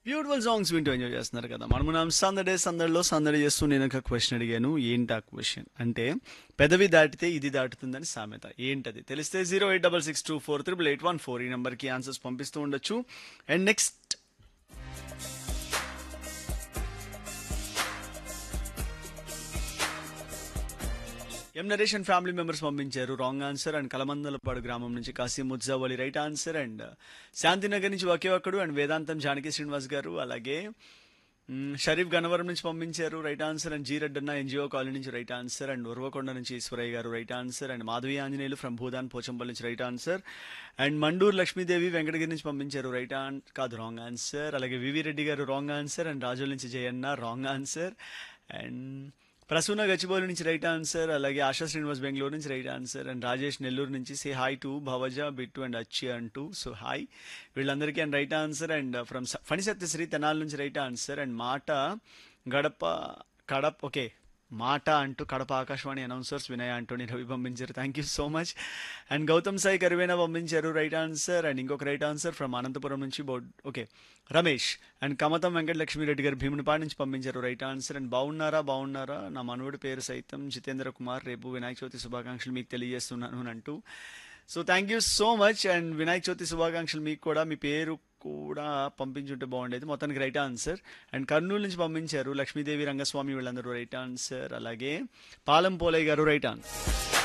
beautiful songs వింటూ enjoy చేస్తున్నారు కదా మనం మనం సందడే సందడిలో సందడి చేస్తూ నేను ఒక క్వశ్చన్ అడిగాను ఏంటి ఆ క్వశ్చన్ అంటే పెదవి దాటితే ఇది దాటుతుందని సామెత ఏంటది తెలిస్తే zero eight double six two four triple eight one four ఈ నెంబర్కి ఆన్సర్స్ పంపిస్తూ ఉండొచ్చు అండ్ నెక్స్ట్ ఎం నరేషన్ ఫ్యామిలీ మెంబర్స్ పంపించారు రాంగ్ ఆన్సర్ అండ్ కలమందలపాడు గ్రామం నుంచి Kashi Mujjavali right answer and Shantinagar నుంచి ఒకే ఒక్కడు అండ్ వేదాంతం జానకి శ్రీనివాస్ గారు అలాగే మ్, షరీఫ్ గన్నవరం నుంచి పంపించారు right answer and G Reddanna NGO colony నుంచి రైట్ ఆన్సర్ అండ్ ఉర్వకొండ నుంచి Eswaraiah garu right answer and Madhavi Anjaneyulu from Bhoodan Pochampally నుంచి right answer and Manduru Lakshmidevi Venkatagiri నుంచి పంపించారు రైట్ ఆన్ కాదు రాంగ్ ఆన్సర్ అలాగే VV Reddy garu wrong answer and Rajula నుంచి Jayanna wrong answer and Prasuna Gachibowli నుంచి రైట్ ఆన్సర్ అలాగే ఆశా శ్రీనివాస్ బెంగళూరు నుంచి right answer and Rajesh Nellore నుంచి say hi to Bhavaja Bittu and Acchi అంటూ సో హాయ్ వీళ్ళందరికీ and right answer and from Phani Satyasri Tenali నుంచి రైట్ ఆన్సర్ అండ్ మాట గడప కడప ఓకే మాట అంటూ కడప ఆకాశవాణి అనౌన్సర్స్ వినయ అంటోని రవి పంపించారు thank you so much and Gautam Sai Karivena పంపించారు రైట్ ఆన్సర్ అండ్ ఇంకొక రైట్ ఆన్సర్ ఫ్రమ్ అనంతపురం నుంచి board okay Ramesh and Kamatham Venkata Lakshmireddy గారు భీమునిపాడు నుంచి పంపించారు రైట్ ఆన్సర్ అండ్ బాగున్నారా బాగున్నారా నా మనవడి పేరు సైతం జితేంద్ర కుమార్ రేపు వినాయక చవితి శుభాకాంక్షలు మీకు తెలియజేస్తున్నాను అని అంటూ so thank you so much and Vinayaka Chavithi శుభాకాంక్షలు మీకు కూడా మీ పేరు కూడా పంపించుంటే బాగుండేది మొత్తానికి రైట్ ఆన్సర్ అండ్ కర్నూలు నుంచి పంపించారు లక్ష్మీదేవి రంగస్వామి వీళ్ళందరూ రైట్ ఆన్సర్ అలాగే పాలం పోలయ్య గారు రైట్ ఆన్సర్